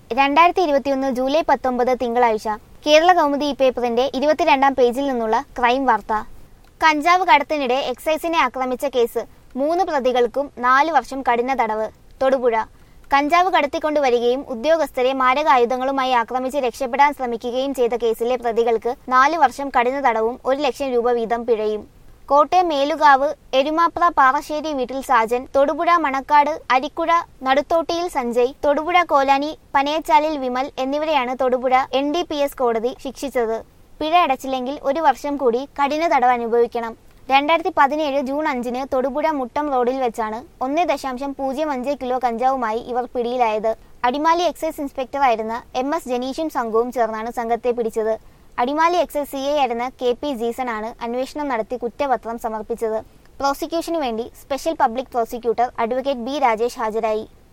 രണ്ടായിരത്തി ഇരുപത്തിയൊന്ന് ജൂലൈ പത്തൊമ്പത് തിങ്കളാഴ്ച കേരള കൗമുദി പേപ്പറിന്റെ ഇരുപത്തിരണ്ടാം പേജിൽ നിന്നുള്ള ക്രൈം വാർത്ത കഞ്ചാവ് കടത്തിനിടെ എക്സൈസിനെ ആക്രമിച്ച കേസ് മൂന്ന് പ്രതികൾക്കും നാല് വർഷം കഠിന തടവ് തൊടുപുഴ കഞ്ചാവ് കടത്തിക്കൊണ്ടുവരികയും ഉദ്യോഗസ്ഥരെ മാരകായുധങ്ങളുമായി ആക്രമിച്ച് രക്ഷപ്പെടാൻ ശ്രമിക്കുകയും ചെയ്ത കേസിലെ പ്രതികൾക്ക് നാല് വർഷം കഠിന തടവും ഒരു ലക്ഷം രൂപ വീതം പിഴയും കോട്ടയം മേലുകാവ് എരുമാപ്ര പാറശ്ശേരി വീട്ടിൽ സാജൻ തൊടുപുഴ മണക്കാട് അരിക്കുഴ നടുത്തോട്ടിയിൽ സഞ്ജയ് തൊടുപുഴ കോലാനി പനയച്ചാലിൽ വിമൽ എന്നിവരെയാണ് Thodupuzha N D P S കോടതി ശിക്ഷിച്ചത് പിഴ അടച്ചില്ലെങ്കിൽ ഒരു വർഷം കൂടി കഠിന തടവ് അനുഭവിക്കണം രണ്ടായിരത്തി പതിനേഴ് ജൂൺ അഞ്ചിന് തൊടുപുഴ മുട്ടം റോഡിൽ വെച്ചാണ് ഒന്ന് ദശാംശം പൂജ്യം അഞ്ച് കിലോ കഞ്ചാവുമായി ഇവർ പിടിയിലായത് അടിമാലി എക്സൈസ് ഇൻസ്പെക്ടറായിരുന്ന എം എസ് ജനീഷും സംഘവും ചേർന്നാണ് സംഘത്തെ പിടിച്ചത് അടിമാലി എക്സൈസ് സി ഐ ആയിരുന്ന കെ പി ജീസൺ ആണ് അന്വേഷണം നടത്തി കുറ്റപത്രം സമർപ്പിച്ചത് പ്രോസിക്യൂഷനു വേണ്ടി special public prosecutor advocate B Rajesh ഹാജരായി